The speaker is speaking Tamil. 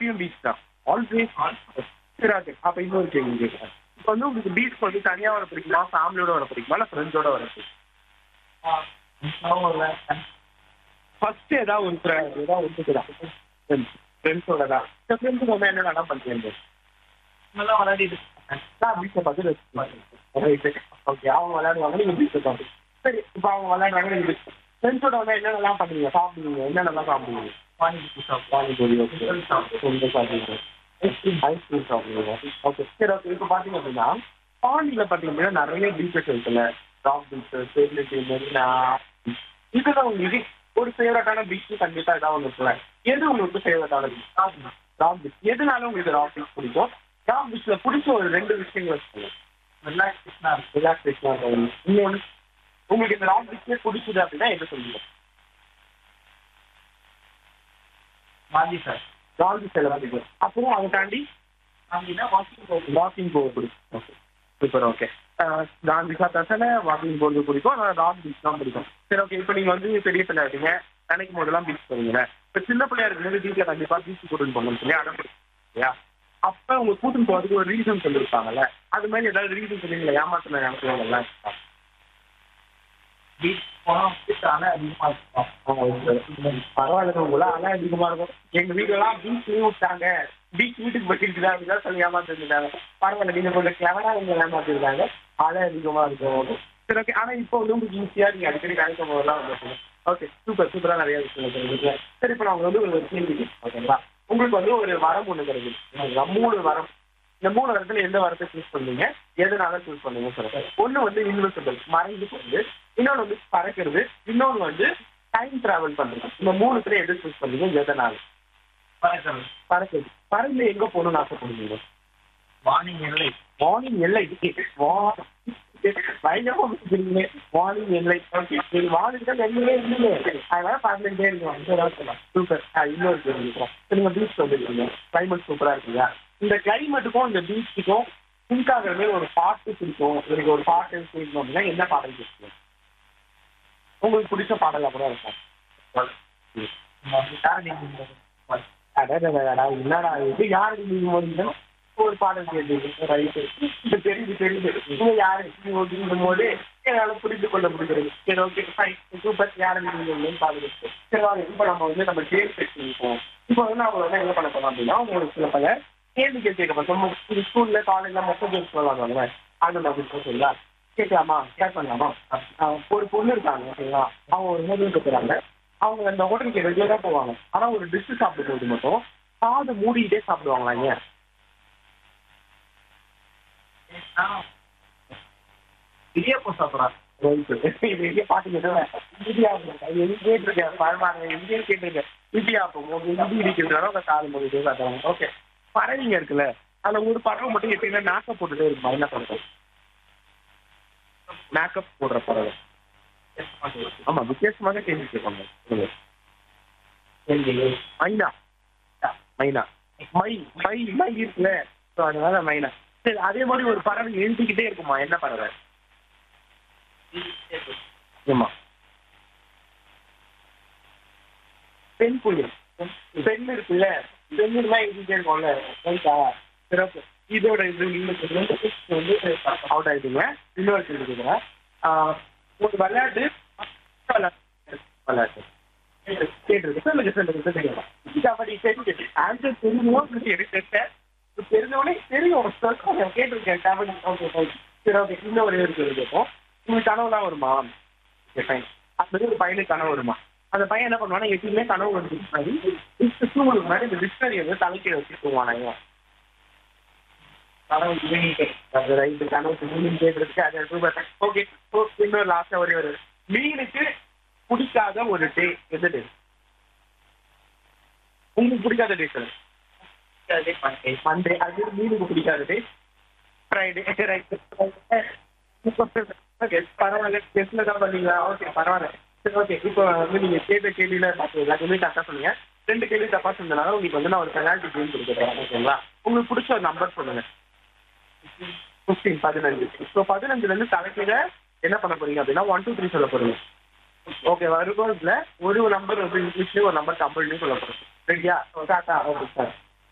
அப்பயும் பீச் தான் ஆல்வேஸ் சரி ஓகே அப்ப இன்னொரு கேள்வி கேட்குறேன் இப்போ வந்து உங்களுக்கு பீச் வந்து தனியா வர பிடிக்குமா ஃபேமிலியோட வர பிடிக்குமா இல்லை ஃப்ரெண்ட்ஸோட வர பிடிக்குமா ஃபர்ஸ்ட் ஏதாவது ஒரு friend, ஏதாவது ஒன்று தான் ஃப்ரெண்ட்ஸ் ஃப்ரெண்ட்ஸோட தான் இந்த ஃப்ரெண்ட்ஸுக்கு வந்து என்ன வேணா பண்ணுறேன் நல்லா விளையாடிட்டு நான் பீச்சை பார்த்து ரசிப்பேன் ஓகே அவங்க விளையாடுவாங்க நீங்க பீச்சை பார்த்து சரி இப்போ அவங்க விளையாடுறாங்க நீங்க பீச் ஃப்ரெண்ட்ஸோட வந்து என்னென்னலாம் பண்ணுவீங்க சாப்பிடுவீங்க என்னென்னலாம் சாப்பிடுவீங்க பானிபூரி சாப்பிடுவோம் பானிபூரி ஓகே ரொம்ப சாப்பிடுவீங்க ஐஸ்கிரீம் சாப்பிடுவீங்க ஓகே சரி ஓகே இப்போ பார்த்தீங்க அப்படின்னா பாண்டியில் பார்த்தீங்கன்னா நிறைய பீச்சஸ் இருக்குல்ல ராக் பீச் சேலிட்டி மெரினா இதுதான் உங்களுக்கு ஒரு ஃபேவரட்டான பீச் கண்டிப்பாக ஏதாவது ஒன்று இருக்குல்ல எது உங்களுக்கு ஃபேவரட்டான பீச் ராக் பீச் எதனால உங்களுக்கு ராக் பீச் பிடிக்கும் ராக் பீச்ல பிடிச்ச ஒரு ரெண்டு விஷயங்கள் சொல்லுங்க ரிலாக்ஸேஷனாக இருக்கும் ரிலாக்ஸேஷனாக இருக்கும் இன்னொன்று உங்களுக்கு இந்த ராக் பீச்சே பிடிச்சது அப்படின்னா என்ன சொல்லுங்க மாந்தி சார் ராக் பீச் எல்லாம் பிடிக்கும் அப்புறம் அதை தாண்டி மாந்தினா வாக்கிங் போகும் வாக்கிங் போக பிடிக்கும் ஓகே சூப்பர் ஓகே காந்தி சாத்தாசன வாக்கிங் போகிறது பிடிக்கும் ஆனால் ராக் பீச் தான் பிடிக்கும் சரி ஓகே இப்போ நீங்கள் வந்து பெரிய பிள்ளை இருக்கீங்க நினைக்கும் போதெல்லாம் பீச் போவீங்களே இப்போ சின்ன பிள்ளையா இருக்கும்போது வீட்டில் கண்டிப்பாக பீச் கூட்டின்னு போகணும்னு சொல்லி அடம் பிடிக்கும் இல்லையா அப்போ உங்க கூட்டின்னு போகிறதுக்கு ஒரு ரீசன் சொல்லியிருப்பாங்கல்ல அது மாதிரி ஏதாவது ரீசன் சொன்னீங்களா ஏமாத்தின ஞாபகங்கள்லாம் இருக்கா? பீச் போனால் பீச் அலை அதிகமாக இருக்கும் பரவாயில்ல உங்களா அதான் அதிகமா இருக்கும் எங்க வீட்டுலாம் பீச் லீவ் விட்டாங்க பீச் வீட்டுக்கு போயிருக்குதா அப்படிதான் சொல்லி ஏமாத்திருந்தாங்க பரவாயில்ல நீங்க கொஞ்சம் கிளவரா நீங்க ஏமாத்திருக்காங்க அலை அதிகமா இருக்கும் சரி ஓகே ஆனா இப்போ வந்து உங்களுக்கு ஈஸியா நீங்க அடிக்கடி கிடைக்கும் போதெல்லாம் வந்து ஓகே சூப்பர் சூப்பரா நிறைய விஷயம் தெரிஞ்சுக்கல சரி இப்போ நான் வந்து ஒரு கேள்வி கேட்கிறேன், ஓகேங்களா உங்களுக்கு வந்து ஒரு வரம் ஒண்ணு கிடைக்குது மூணு வரம் இந்த மூணு வரத்துல எந்த வரத்தை சூஸ் பண்ணீங்க எதனால சூஸ் பண்ணீங்க சொல்லுங்க ஒண்ணு வந்து இன்விசிபிள் மறைஞ்சு போகுது இன்னொன்னு வந்து பறக்கிறது இன்னொன்னு வந்து டைம் டிராவல் பண்றது இந்த மூணுத்துல எது சூஸ் பண்ணீங்க எதனால பறக்கிறது பறக்கிறது பறந்து எங்க போகணும்னு ஆசைப்படுவீங்க வார்னிங் எல்லை வார்னிங் எல்லை பயங்கரமா பேசுறீங்க வார்னிங் எல்லை ஓகே நீங்க வார்னிங் தான் எங்கேயுமே இல்லையே அதனால பறந்துட்டே இருக்கணும் சூப்பர் இன்னொரு கேள்வி கேட்கிறேன். இப்ப நீங்க பீச் வந்துருக்கீங்க கிளைமேட் சூப்பரா இருக்குல்ல இந்த கிளைமேட்டுக்கும் இந்த பீச்சுக்கும் சிங்க் ஆகிற மாதிரி ஒரு பாட்டு பிடிக்கும் எனக்கு ஒரு பாட்டு பிடிக்கும் அப்படின்னா என்ன பாடல் பிடிக்கும் உங்களுக்கு பிடிச்ச பாடலா கூட இருக்கும் அடடடடா, என்னடா இது யாரு நீங்க வந்து ஒரு பாடல் கேட்டீங்க ரைட்டு இது தெரியுது தெரியுது நீங்க யாரு நீங்க அப்படிங்கும் போது என்னால புரிந்து கொள்ள முடிகிறது சரி ஓகே ஃபைன் சூப்பர் யாரு நீங்க பாடல் சரி வாங்க இப்போ நம்ம வந்து நம்ம கேம் செக்ஷன் போவோம் இப்போ வந்து நான் வந்து என்ன பண்ண போறோம் அப்படின்னா உங்களுக்கு சில பல கேள்விகள் கேட்க போறோம் ஸ்கூல்ல காலேஜ்ல மொத்தம் கேம்ஸ் விளாடுவாங்க அந்த மாதிரி சொல்லுங்களா கேட்கலாமா ஸ்டார்ட் பண்ணலாமா ஆஹ் ஒரு பொண்ணு இருக்காங்க ஓகேங்களா அவங்க ஒரு ஹோட்டல் கட்டுறாங்க அவங்க அந்த ஹோட்டலுக்கு ரெகுலரா போவாங்க ஆனா ஒரு டிஷ் சாப்பிடும்போது மட்டும் காது மூடிக்கிட்டே சாப்பிடுவாங்களா ஏன் இடியாப்பம் சாப்பிட்றாங்க ரைட்டு. இது எங்கே பாத்தீங்கன்னா இடியாப்பம் எங்க கேட்டிருக்கேன் பரவாயில்ல எங்கேயும் கேட்டிருக்கேன் இடியாப்பம் ஓகே இடி இடிக்கிறதால அவங்க காது மூடிக்கிட்டே சாப்பிடுவாங்க ஓகே பறவைங்க இருக்குல்ல அதுல ஒரு பறவை மட்டும் எப்படின்னா மேக்கப் போட்டுட்டே இருக்குமா என்ன பறவை மேக்கப் போடுற பறவை ஆமா வித்தியாசமாக கேள்வி கேட்பாங்க சொல்லுங்க. மைனா மைனா மை மை மை இருக்குல்ல ஸோ அதனால மைனா சரி அதே மாதிரி ஒரு பறவை எழுதிக்கிட்டே இருக்குமா என்ன பறவை ஆமா பெண் புயல் பெண் இருக்குல்ல பெண் தான் எழுதிட்டே இருக்கும்ல ரைட்டா சிறப்பு இதோட இது இன்னும் ரெண்டு question வந்து அவுட் ஆயிடுங்க இன்னொரு கேள்வி கேட்குறேன் ஆஹ் ஒரு விளையாட்டு விளையாட்டு கேட்டிருக்கு சொல்லுங்க சொல்லுங்க சொல்லுங்க கபடி தெரிஞ்சு ஆன்சர் தெரியுமோ எனக்கு தெரியல தெரிஞ்சவனே தெரியும் சொல்லுங்க கேட்டிருக்கேன் கபடி ஓகே சரி ஓகே இன்னும் ஒரே ஒரு கேள்வி கேட்போம் உங்களுக்கு கனவுலாம் வருமா ஓகே ஃபைன் அது ஒரு பையனுக்கு கனவு வருமா அந்த பையன் என்ன பண்ணுவானா எப்பயுமே கனவு வந்து தூங்குறதுக்கு முன்னாடி இந்த டிக்ஷனரி வந்து தலைக்கீழ வச்சு தூங்குவானாங்க கனவு அது ரைட்டு கனவு மீன் கேட்டிருக்கு அது சூப்பர் ஓகே இன்னொரு லாஸ்டா ஒரே ஒரு மீனுக்கு பிடிக்காத ஒரு டே எந்த டே உங்களுக்கு பிடிக்காத டே சார் மண்டே அது மீனுக்கு பிடிக்காத டே ஃப்ரைடே ரைட் ஓகே பரவாயில்ல டெஸ்ட்ல தான் பண்ணீங்களா ஓகே பரவாயில்ல சரி ஓகே இப்போ வந்து நீங்க கேட்ட கேள்வியில பார்த்து எல்லாத்தையுமே கரெக்டாக சொன்னீங்க ரெண்டு கேள்வி தப்பா சொன்னதுனால உங்களுக்கு வந்து நான் ஒரு பெனால்டி கேம் கொடுக்குறேன் ஓகேங்களா உங்களுக்கு பிடிச்ச ஒரு நம்பர் சொல்லுங்க ஃபிஃப்டீன் பதினஞ்சு ஸோ பதினஞ்சுல இருந்து தலைக்கீழ என்ன பண்ண போறீங்க அப்படின்னா ஒன் டூ த்ரீ சொல்ல போறீங்க ஓகே வருகோஸ்ல ஒரு நம்பர் வந்து இங்கிலீஷ்லயும் ஒரு நம்பர் தமிழ்லயும் சொல்ல போறோம் ரெடியா டாட்டா ஓகே சார்